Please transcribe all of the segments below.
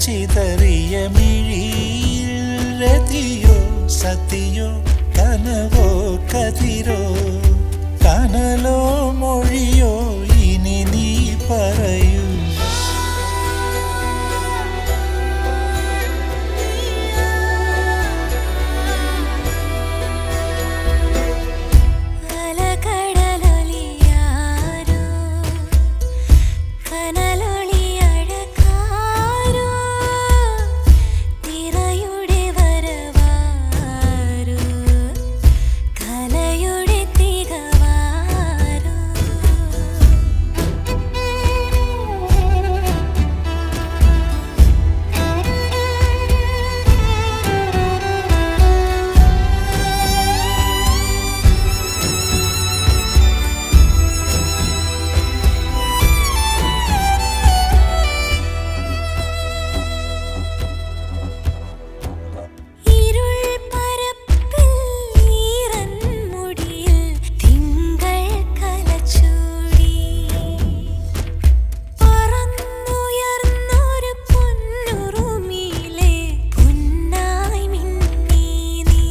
തിരച്ചിതറിയ മിഴിയിൽ രതിയോ സതിയോ കനവോ കതിരോ കനലോ മൊഴിയോ ഇനി നീ പറയൂ അലകടലൊലിയാരോ കനലൊളിയഴകാരോ തിരയുടെ വരവാരോ കലയുടെ തികവാരോ ഇരുൾ പരപ്പിൽ ഈറൻ മുടിയിൽ തിങ്കൾ കലച്ചൂടി പറന്നുയർന്നൊരു പൊന്നുറുമിയിലെ പൊന്നായി മിന്നി നീ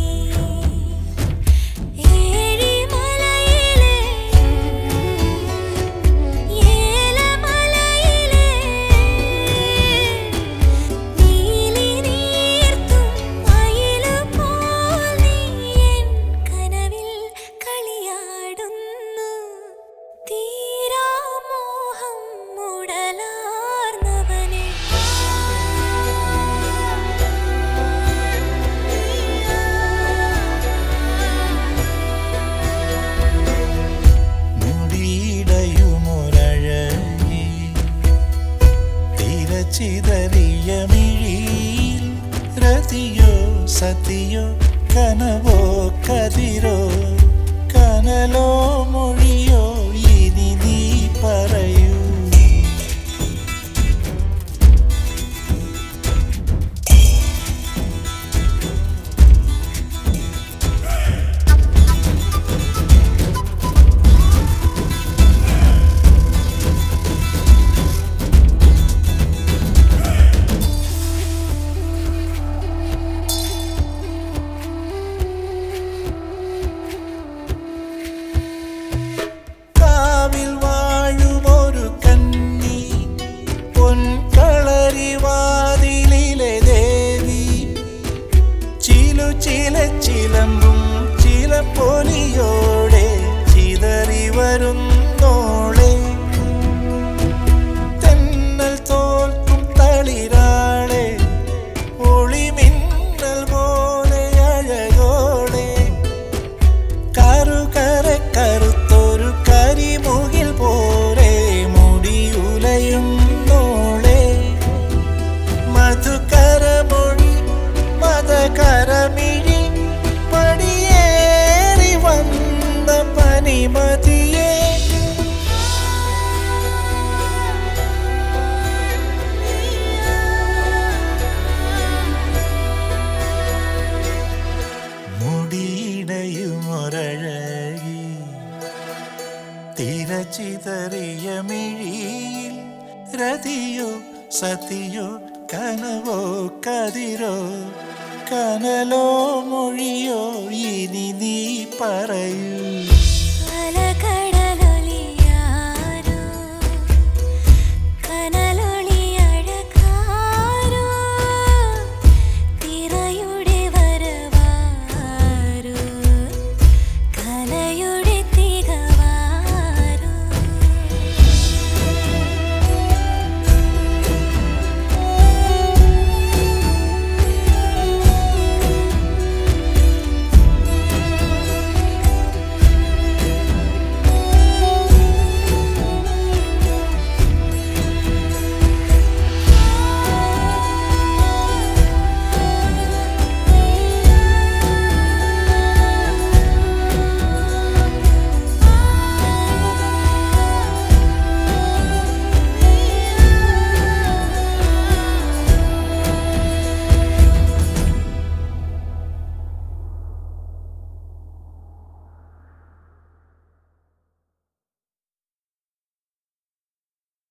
ഏഴിമലയിലെ ഏലമലയിലെ നീലി നീർത്തും മയിലുപോൽ നീ എൻ കനവിൽ കളിയാടുന്നു തീരാമോഹം മുടലാർന്നവനെ മുടിയിടയുമൊരഴകി തിരച്ചിതറിയ മിഴിയിൽ രതിയോ സതിയോ കനവോ കതിരോ കനലോ മൊഴിയോ ഇനി നീ പറയൂ കാവിൽ വാഴുമൊരു കന്നി പൊൻകളരി വാതിലിലെ ദേവി ചിലു ചില ചിലമ്പും ചില പൊലിയോടെ ചിതറി വരുന്നോളെ തെന്നൽ തോൽക്കും തളിരാളെ ഒളിമിന്നൽ പോലെ അഴകോടെ കറുകര കറുത്തൊരു കരിമുകിൽ പോലെ മുടിയുലയും നോളെ മധുകരമൊഴി മതകരമിഴി പടിയേറി വന്ന പനിമതിയേ മുടിയിടയുമൊരഴകി തിരച്ചിതറിയ മിഴിയിൽ രതിയോ സതിയോ കനവോ കതിരോ കനലോ മൊഴിയോ ഇനി നീ പറയൂ